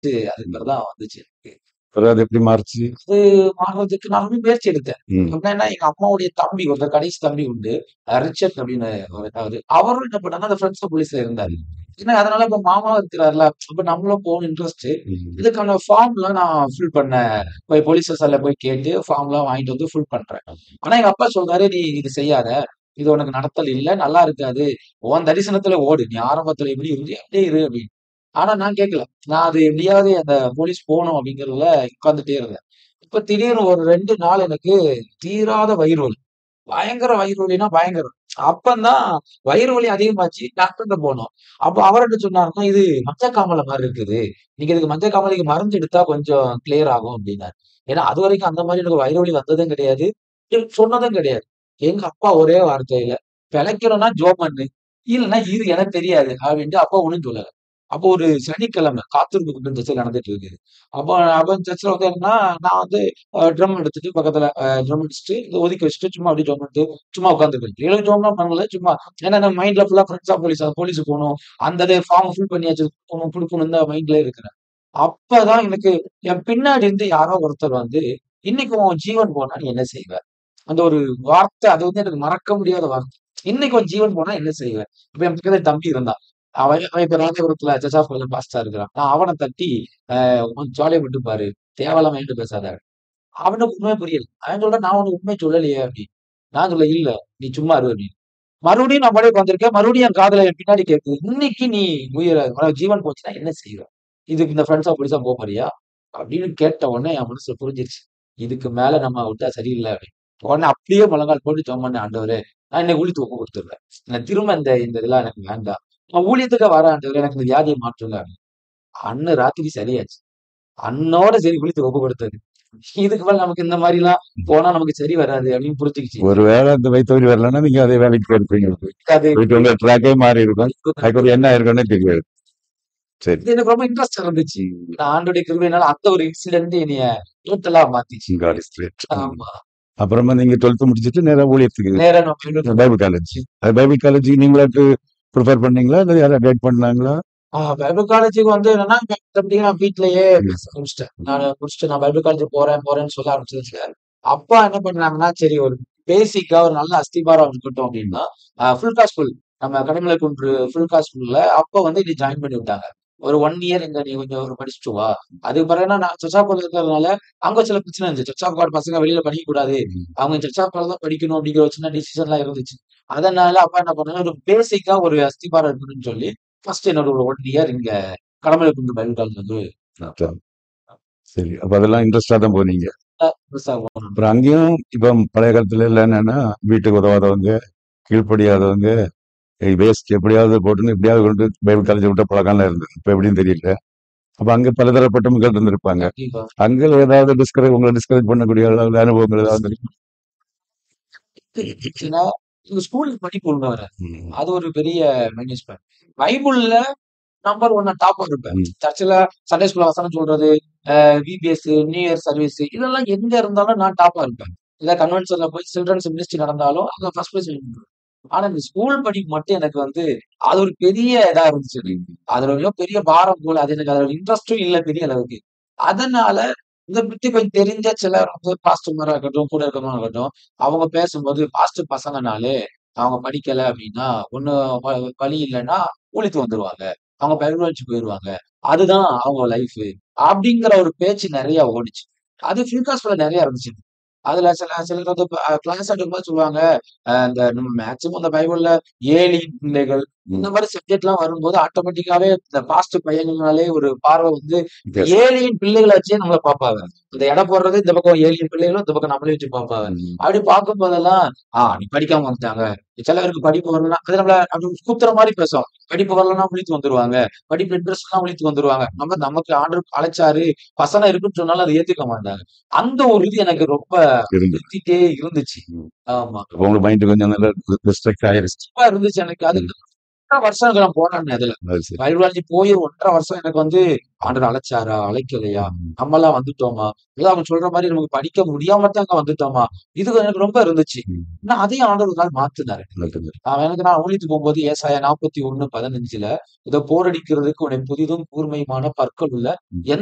அதுக்கு பிறகு தான் வந்துச்சு எனக்கு. பிறகு அது எப்படி மாறுச்சு அது மாறுறதுக்கு நான் ரொம்ப முயற்சி எடுத்தேன். ம். எப்படின்னா எங்க அம்மாவுடைய தம்பி ஒருத்தர் கடைசி தம்பி உண்டு. அ ரிச்சர்ட் அப்படின்னு அவரு அவரு. அவரும் என்ன பண்ணாருன்னா, அந்த ஃப்ரெண்ட்ஸ் ஆஃப் போலீஸ்ல இருந்தாரு. ம். ஏன்னா அதனால இப்ப மாமாவும் இருக்கிறார்ல, அப்ப நம்மளும் போகணும் இன்ட்ரெஸ்ட். ம். இதுக்கான ஃபார்ம்லாம் நான் ஃபில் பண்ணேன். போய் போலீஸ் ஸ்டேஷன்ல போய் கேட்டு ஃபார்ம்லாம் வாங்கிட்டு வந்து ஃபில் பண்றேன். ஆனா எங்க அப்பா சொல்றாரு, "நீ இது செய்யாத. இது உனக்கு நடத்தல் இல்ல. நல்லா இருக்காது. உன் தரிசனத்துல ஓடு. நீ ஆரம்பத்துல எப்படி இருந்தியோ அப்படியே இரு" அப்படின்னு. ஆனா நான் கேட்கல. நான் அது எப்படியாவது அந்த போலீஸ் போணும் அப்படிங்கிறதுல உட்கார்ந்துட்டே இருந்தேன். இப்ப திடீர்னு ஒரு 2 நாள் எனக்கு தீராத வயிறு வலி. பயங்கர வயிறு வலின்னா பயங்கரம். அப்பந்தான் வயிறு வலி அதிகமாச்சு. டாக்டர்ட்ட போனோம். அப்ப அவர் என்ன சொன்னாருன்னா, "இது மஞ்சக்காமாலை மாரி இருக்குது. நீங்க இதுக்கு மஞ்சக்காமாலைக்கு மருந்து எடுத்தா கொஞ்சம் கிளியர் ஆகும்" அப்படின்னாரு. ஏன்னா அதுவரைக்கும் அந்த மாரி எனக்கு வயிறு வலி வந்ததும் கிடையாது. எனக்கு சொன்னதும் கிடையாது. எங்க அப்பா ஒரே வார்த்தையில, "பிழைக்கணும்னா ஜெபம் பண்ணு. இல்லன்னா இரு எனக்கு தெரியாது" அப்படின்ட்டு அப்பா ஒண்ணும் சொல்லல. அப்போ ஒரு சனிக்கிழமை காத்திருப்பு கூட்டம் சர்ச்சுல நடந்துட்டு இருக்குது. அப்போ அப்ப சர்ச்சுல வந்து என்னன்னா, நான் வந்து அ ட்ரம் எடுத்துட்டு பக்கத்துல அ ட்ரம் அடிச்சுட்டு இத ஒதுக்கி வச்சுட்டு சும்மா அப்படியே ஜெபம் பண்ணிட்டு சும்மா உட்கார்ந்துருக்கேன். எழுத ஜெபம்லாம் பண்ணல. சும்மா ஏன்னா நம்ம மைண்ட்ல ஃபுல்லா ஃப்ரெண்ட்ஸ் ஆஃப் போலீஸ் போலீஸ் போணும். அந்த இது ஃபார்ம் ஃபில் பண்ணியாச்சு. போணும் குடுக்கணும் தான் மைண்ட்லயே இருக்கிறேன். அப்பதான் எனக்கு என் பின்னாடி இருந்து யாரோ ஒருத்தர் வந்து, "இன்னைக்கு உன் ஜீவன் போனா நீ என்ன செய்வ?" அந்த ஒரு வார்த்தை அது வந்து எனக்கு மறக்க முடியாத வார்த்தை. "இன்னைக்கு உன் ஜீவன் போனா என்ன செய்வ?" இப்ப என் பக்கத்துல தம்பி இருந்தான். அவன் அவன் இப்ப ராஜபுரத்துல சர்ச் ஆஃப் காட்ல பாஸ்டரா இருக்கிறான். நான் அவன தட்டி, "அ உன் ஜாலியா விட்டு பாரு. தேவையில்லாம என்கிட்ட பேசாத." அவனுக்கு உண்மையே புரியல. அவன் சொல்றான், "நான் உனக்கு உண்மைய சொல்லலையே" அப்படின்னு. நான் சொல்ல, "இல்ல. நீ சும்மா இரு" அப்படின்னு. மறுபடியும் நான் பாட்டுக்கு உட்கார்ந்திருக்கேன். மறுபடியும் என் காதுல என் பின்னாடி கேட்குது. "இன்னைக்கு நீ உயிர உனக்கு ஜீவன் போச்சுன்னா என்ன செய்வ? இதுக்கு இந்த ஃப்ரெண்ட்ஸ் ஆஃப் போலீஸா போ போறியா?" அப்படின்னு கேட்ட உடனே என் மனசுல புரிஞ்சிருச்சு. இதுக்கு மேல நம்ம விட்டா சரியில்ல அப்படின்னு. உடனே அப்படியே முழங்கால் போட்டு ஜெபம் பண்ணேன். "ஆண்டவரே, நான் இன்னைக்கு ஊழியத்துக்கு ஒப்பு குடுத்துடுறேன். எனக்கு திரும்ப இந்த இந்த இதெல்லாம் எனக்கு வேண்டாம். நான் ஊழியத்துக்கா வரேன் ஆண்டவரே. எனக்கு இந்த வியாதிய மாற்றுங்க" அப்படின்னு. அன்னு ராத்திரி சரியாச்சு. அன்னோட சரி ஊழியத்துக்கு ஒப்பு குடுத்தது. இதுக்கு மேல நமக்கு இந்த மாரிலாம் போனா நமக்கு சரி வராது அப்படின்னு புரிஞ்சுக்கிச்சு. ஒருவேளை அந்த வயித்து வலி வரலன்னா நீங்க அதே வேலைக்கு போயிருப்பீங்க. அது போயிட்டு உங்க ட்ராக்கே மாறி இருக்கும். அதுக்கு ஒரு என்ன ஆயிருக்கும்னே தெரியாது. சரி. இது எனக்கு ரொம்ப இன்ட்ரெஸ்ட் இருந்துச்சு. நான் ஆண்டவருடைய கிருபையினால அந்த ஒரு இன்சிடென்ட் என்னைய டோட்டலா மாத்திச்சு. God is great. ம். ஆமா. அப்புறமா நீங்க 12th முடிச்சுட்டு நேரா ஊழியத்துக்கு நேரா நான் பைபிள் பைபிள் காலேஜ். அது பைபிள் காலேஜுக்கு நீங்களாட்டு ப்ரிஃபர் பண்ணீங்களா? இல்ல யாராவது கைட் பண்ணாங்களா? ஆ பைபிள் காலேஜுக்கு வந்து என்னன்னா, அப்படியே நான் வீட்லயே ம். பேச ஆரம்பிச்சுட்டேன். நானு முடிச்சுட்டு நான் பைபிள் காலேஜ் போறேன், போறேன்னு சொல்ல ஆரம்பிச்சதுல, அப்பா என்ன பண்ணாங்கன்னா, சரி ஒரு பேசிக்கா ஒரு நல்ல அஸ்திபாரம் இருக்கட்டும் அப்படின்னா, அ ஃபுல் காஸ்பல் நம்ம கடமலைக்குன்று ஃபுல் காஸ்பல்ல அப்ப வந்து என்னைய ஜாயின் பண்ணி விட்டாங்க. ஒரு 1 இயர் இங்க நீ கொஞ்சம் ஒரு படிச்சுட்டு வா. அதுக்கு பிறகு நான் சர்ச் ஆஃப் காட்ல இருக்கிறதுனால, அங்க சில பிரச்சனை இருந்துச்சு. சர்ச் ஆஃப் காட் பசங்க வெளியில படிக்கக்கூடாது. ம். அவங்க சர்ச் ஆஃப் காட் தான் படிக்கணும் அப்படிங்கிற ஒரு சின்ன டிசிஷன்லாம் இருந்துச்சு. அதனால அப்பா என்ன பண்ணாங்க, ஒரு பேசிக்கா ஒரு அஸ்திபாரம் இருக்கணும்னு சொல்லி, ஃபர்ஸ்ட் என்னோட ஒரு 1 இயர் இங்க கடமலைக்குன்று பைபிள் காலேஜ் வந்து அதான். சரி. அப்ப அதெல்லாம் இன்ட்ரெஸ்டா தான் போனீங்க. பெருசா போனோம். அப்புறம் அங்கேயும் இப்ப பழைய காலத்துல எல்லாம் என்னன்னா, வீட்டுக்கு உதவாதவங்க, கீழ்ப்படியாதவங்க, வேஸ்ட் எப்படியாவது போட்டுன்னு எப்படியாவது கொண்டு பைபிள் காலேஜ் விட்ட பழக்கம்லாம் இருந்தது. இப்ப எப்படின்னு தெரியல. அப்ப அங்க பலதரப்பட்ட மக்கள் இருந்திருப்பாங்க. கண்டிப்பா. அங்க ஏதாவது டிஸ்கரேஜ் உங்கள டிஸ்கரேஜ் பண்ணக்கூடிய அளவுல அனுபவங்கள் ஏதாவது இருக்குமா? ஏன்னா, இந்த ஸ்கூல் படிப்பு ஒழுங்கா வராது. ம். அது ஒரு பெரிய மைனஸ் பாயிண்ட். பைபிள்ல நம்பர் 1 டாப்பா இருப்பேன். ம். சர்ச்சுல சண்டே ஸ்கூல்ல வசனம் சொல்றது, அ விபிஎஸ், நியூ இயர் சர்வீஸ் இதெல்லாம் எங்க இருந்தாலும் நான் டாப்பா இருப்பேன். இல்ல கன்வென்ஷன்ல போய் சில்ட்ரன்ஸ் மினிஸ்ட்ரி நடந்தாலும் அங்க ஃபர்ஸ்ட் பிரைஸ் வாங்கிடுவேன். ஆனா இந்த ஸ்கூல் படிப்பு மட்டும் எனக்கு வந்து அது ஒரு பெரிய இதா இருந்துச்சு எனக்கு. ம். அதுல ஒரு பெரிய பாரம் போல அது எனக்கு அதுல இன்ட்ரெஸ்டும் இல்ல பெரிய அளவுக்கு. அதனால இத பத்தி கொஞ்சம் தெரிஞ்ச சிலர் வந்து பாஸ்டர்மாரா இருக்கட்டும், கூட இருக்கவங்களா இருக்கட்டும், அவங்க பேசும்போது பாஸ்டர் பசங்கனாலே அவங்க படிக்கல அப்படின்னா, ஒண்ணும் வ வழி இல்லன்னா ஊழியத்துக்கு வந்துருவாங்க. அவங்க பைபிள் வச்சு போயிருவாங்க. அதுதான் அவங்க லைஃப். அப்படிங்கிற ஒரு பேச்சு நெறைய ஓடுச்சு. அது ஃபுல் காஸ்ட்ல நெறைய இருந்துச்சு. அதுல சில சிலர் வந்து அ கிளாஸ் எடுக்கும்போது சொல்லுவாங்க, அ இந்த நம்ம மேக்ஸிமம் இந்த பைபிள்ல ஏலியின் பிள்ளைகள் இந்த ம். மாரி சப்ஜெக்ட்லாம் வரும்போது ஆட்டோமேட்டிக்காவே இந்த பாஸ்டர் பையங்கனாலே ஒரு பார்வை வந்து Yes. ஏலியின் பிள்ளைகள வச்சே நம்மள பாப்பாங்க. இந்த எடை போடுறது இந்த பக்கம் ஏலியின் பிள்ளைகளும், இந்த பக்கம் நம்மளையும் வச்சு பாப்பாங்க. ம். அப்படி பார்க்கும்போதெல்லாம், ஆ நீ படிக்காம வந்துட்டாங்க. சிலருக்கு படிப்பு வரலன்னா அது நம்மள அப்படி குத்துற மாரி பேசும். படிப்பு வரலன்னா ஊழியத்துக்கு வந்துருவாங்க. படிப்பு இன்ட்ரெஸ்ட் இல்லனா ஊழியத்துக்கு வந்துருவாங்க. நம்ம நமக்கு ஆண்டவர் அழைச்சாரு, வசனம் இருக்குன்னு சொன்னாலும் அத ஏத்துக்க மாட்டாங்க. அந்த ஒரு இது எனக்கு ரொம்ப இருந்தது. சுத்திட்டே இருந்துச்சு. ம். ஆமா. அப்ப உங்க மைண்ட் கொஞ்சம் நல்லா டிஸ்ட்ராக்ட் ஆயிருச்சு. ரொம்ப இருந்துச்சு எனக்கு. அது ம். ஒன்றரை வருஷம் எனக்கு நான் போனேன் அதுல அது சரி பைபிள் காலேஜ் போய் ஒன்றரை வருஷம் எனக்கு வந்து ஆண்டவர் அழைச்சாரா அழைக்கலையா ம். நம்மலாம் வந்துட்டோமா ஏதோ அவங்க சொல்ற மாதிரி நமக்கு படிக்க முடியாம தான் அங்க வந்துட்டோமா இது எனக்கு ரொம்ப இருந்துச்சு ம். நான் அதையும் ஆண்டவர் ஒரு நாள் மாத்துனாரு நடக்குது. அவன் எனக்கு நான் ஊழியத்துக்கு போகும்போது ஏசாயா நாற்பத்தி ஒண்ணு பதினஞ்சுல இதை போரடிக்கிறதுக்கு உன்னை புதிதும் கூர்மையுமான பற்கள் உள்ள ம்.